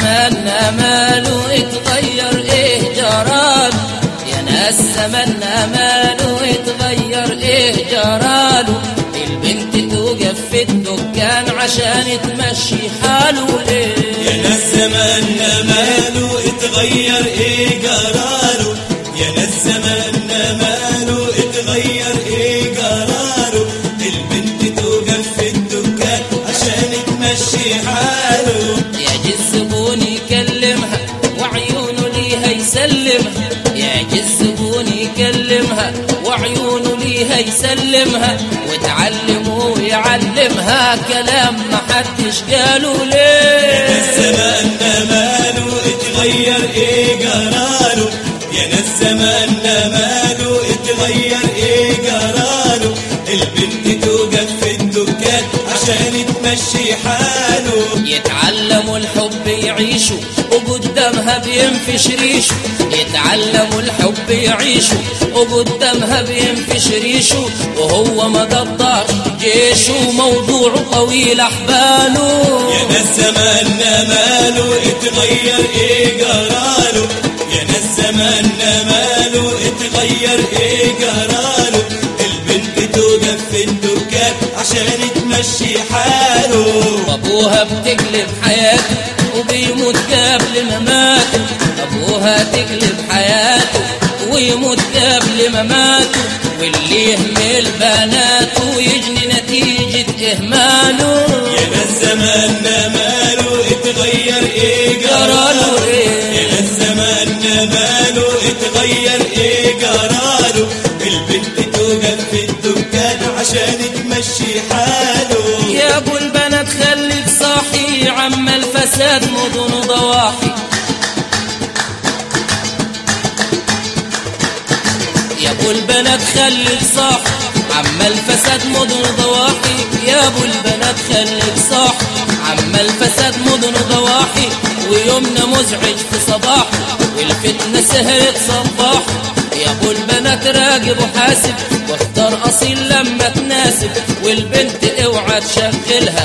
زماننا ماله اتغير ايه جراله يا ناس زماننا ماله اتغير ايه جراله البنت توقف في الدكان عشان تمشي حاله يا ليه ناس زماننا ماله اتغير ايه جراله يا ناس زماننا ماله اتغير ايه جراله البنت توقف في الدكان عشان تمشي حاله يعجز زبون يكلمها وعيونه ليها يسلمها يعجز زبون يكلمها وعيونه ليها يسلمها وتعلمه ويعلمها كلام ما حدش قاله يا ناس ليه زماننا ماله اتغير ايه جراله يا ناس زماننا ماله اتغير ايه جراله البنت توقف في الدكان عشان تمشي حاله يتعلموا الحب يعيشوا وقدامها بينفش ريشه يتعلموا الحب يعيشوا وقدامها بينفش ريشه وهو ما قضاش جيشه موضوع طويل احباله يا ناس زماننا ماله اتغير ايه جراله يا ناس زماننا ماله اتغير ايه جراله البنت توقف في الدكان عشان تمشي حاله ابوها بتقلب حياته وبيموت قبل مماته ابوها تقلب حياته ويموت قبل مماته واللي يهمل بناته يجني نتيجة إهماله يا ناس زماننا ماله اتغير ايه جراله جراله إيه؟ يا ناس زماننا ماله اتغير ايه جراله البنت توقف في الدكان عشان تمشي حاله يا ابو البنات خليك صاحي عم الفساد مدن وضواحي يا ابو البنات خليك صاحي عم الفساد مدن وضواحي يا ابو البنات خليك صاحي عم الفساد مدن وضواحي ويومنا مزعج في صباحه والفتنة سهرت صباح يا ابو البنات راقب وحاسب واختار اصيل لما تناسب والبنت اوعى تشغلها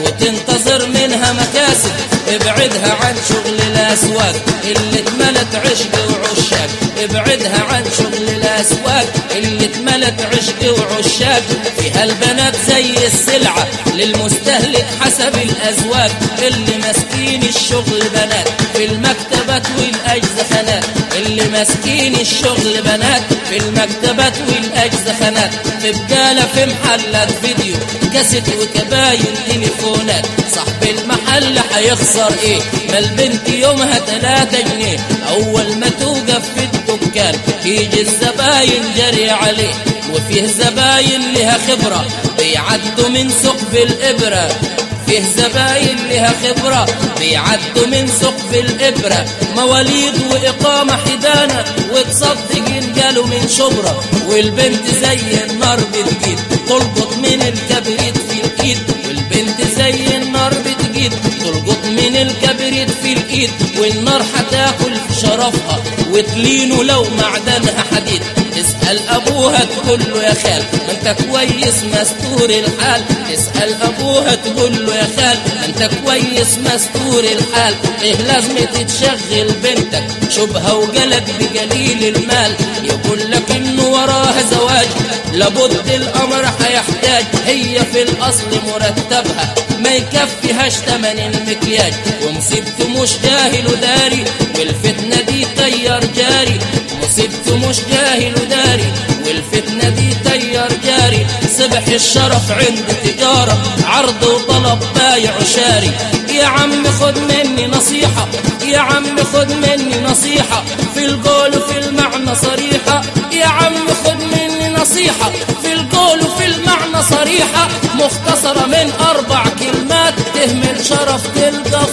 وتنتظر منها مكاسب ابعدها عن شغل الاسواق اللي اتملت عشق وعشاق ابعدها عن شغل الاسواق اللي اتملت عشق وعشاق فيها البنات زي السلعة للمستهلك حسب الازواج اللي ماسكين الشغل بنات في المكتبات والاجزخانات اللي ماسكين الشغل بنات في المكتبات والاجزخانات في بقالة في محلات فيديو كاسيت وكباين تليفونات صاحب المحل هيخسر ايه ما البنت يومها تلاتة جنيه اول ما توقف في الدكان يجي الزباين جري عليه وفيه زباين لها خبرة بيعدوا من ثقب الإبرة فيه زباين لها خبرة بيعدوا من ثقب الإبرة مواليد وإقامة حدانة وتصدق قالوا من شبرة والبنت زي النار بتجيب تلقط من الكبريت في الإيد والبنت زي النار بتجيب تلقط من الكبريت في الإيد والنار هتاكل في شرفها وتلينه لو معدنها حديد تسأل أبوها تقول له يا خال ما أنت كويس مستور الحال تسأل أبوها تقول له يا خال ما أنت كويس مستور الحال إيه لازمة تشغل بنتك شبهة وقلق بقليل المال يقول لك إنه وراها زواج لابد الأمر هيحتاج هي في الأصل مرتبها ما يكفيهاش تمن المكياج ومصيبته مش جاهل وداري والفتنة دي طير جاري مصيبته مش جاهل وداري والفتنة دي طير جاري صبح الشرف عند تجارة عرض وطلب بايع وشاري يا عم خد مني نصيحة يا عم خد مني نصيحة في القول وفي المعنى صريحة يا عم خد مني نصيحة في القول وفي المعنى صريحة مختصرة من أربع كلمات تهمل شرف تلقى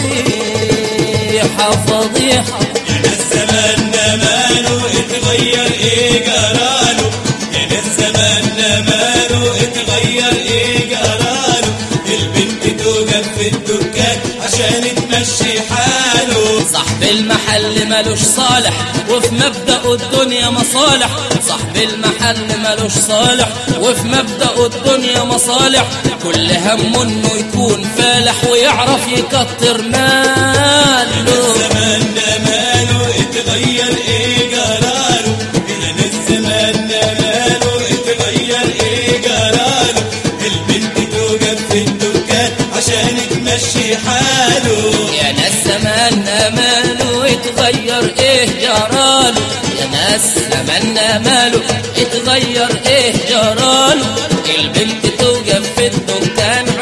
فضيحة فضيحة يا ناس زماننا ماله اتغير ايه جراله يا ناس زماننا ماله اتغير ايه جراله البنت توقف في الدكان عشان تمشي حاله صاحب المحل ملوش صالح وفي مبدأ الدنيا مصالح صاحب المحل ملوش صالح وفي مبدأ الدنيا مصالح كل همه انه يكون فالح ويعرف يكتر مال يمشي حاله يا ناس زماننا ماله اتغير ايه جراله يا ناس زماننا ماله اتغير ايه جراله البنت توقف في الدكان